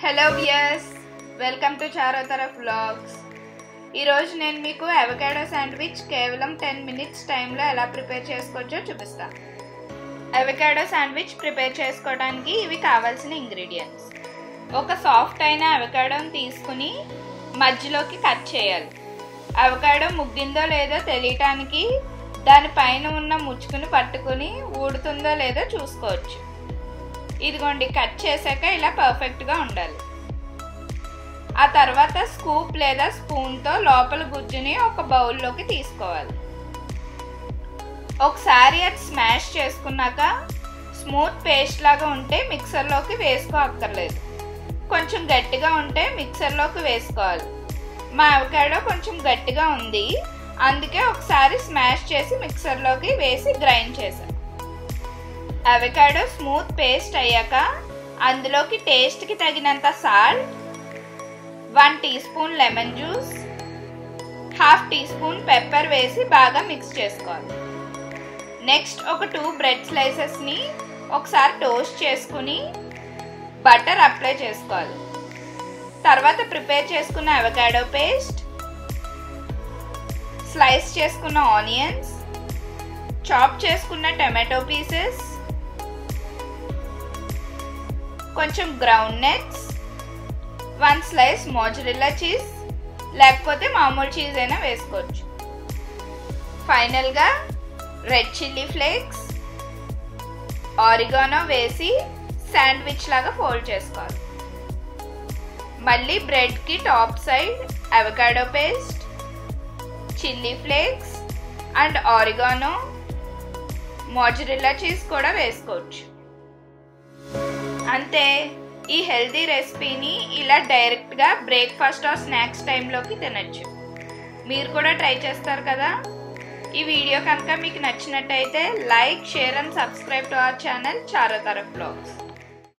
hello viewers welcome to Charo Taraf vlogs ఈరోజు నేను మీకు అవకాడో శాండ్విచ్ కేవలం టెన్ మినిట్స్ టైంలో ఎలా ప్రిపేర్ చేసుకోవచ్చో చూపిస్తాను అవకాడో శాండ్విచ్ ప్రిపేర్ చేసుకోవడానికి ఇవి కావాల్సిన ఇంగ్రీడియంట్స్ ఒక సాఫ్ట్ అయిన అవకాడోని తీసుకుని మధ్యలోకి కట్ చేయాలి అవకాడో ముగ్గిందో లేదో తెలియటానికి దానిపైన ఉన్న ముచ్చుకుని పట్టుకుని ఊడుతుందో లేదో చూసుకోవచ్చు ఇదిగోండి కట్ చేశాక ఇలా పర్ఫెక్ట్గా ఉండాలి ఆ తర్వాత స్కూప్ లేదా స్పూన్తో లోపల గుజ్జుని ఒక బౌల్లోకి తీసుకోవాలి ఒకసారి అది స్మాష్ చేసుకున్నాక స్మూత్ పేస్ట్ లాగా ఉంటే మిక్సర్లోకి వేసుకో అక్కర్లేదు కొంచెం గట్టిగా ఉంటే మిక్సర్లోకి వేసుకోవాలి మా అవకాడో కొంచెం గట్టిగా ఉంది అందుకే ఒకసారి స్మాష్ చేసి మిక్సర్లోకి వేసి గ్రైండ్ చేశాను అవకాడో స్మూత్ పేస్ట్ అయ్యాక అందులోకి టేస్ట్కి తగినంత salt one teaspoon lemon juice half teaspoon pepper వేసి బాగా మిక్స్ చేసుకోవాలి నెక్స్ట్ ఒక టూ బ్రెడ్ స్లైసెస్ని ఒకసారి టోస్ట్ చేసుకుని బటర్ అప్లై చేసుకోవాలి తర్వాత ప్రిపేర్ చేసుకున్న అవకాడో పేస్ట్ స్లైస్ చేసుకున్న ఆనియన్స్ చాప్ చేసుకున్న టమాటో పీసెస్ కొంచెం ground nuts one slice mozzarella cheese లేకపోతే మామూలు చీజ్ అయినా వేసుకోవచ్చు ఫైనల్గా రెడ్ చిల్లీ ఫ్లేక్స్ ఆరిగానో వేసి శాండ్విచ్ లాగా ఫోల్డ్ చేసుకోవాలి మళ్ళీ బ్రెడ్కి top side avocado paste chilli flakes and oregano mozzarella cheese కూడా వేసుకోవచ్చు అంతే ఈ హెల్తీ రెసిపీని ఇలా డైరెక్ట్గా బ్రేక్ఫాస్ట్ ఆర్ స్నాక్స్ టైంలోకి తినచ్చు మీరు కూడా ట్రై చేస్తారు కదా ఈ వీడియో కనుక మీకు నచ్చినట్టయితే like share and subscribe to our channel Charo Taraf blogs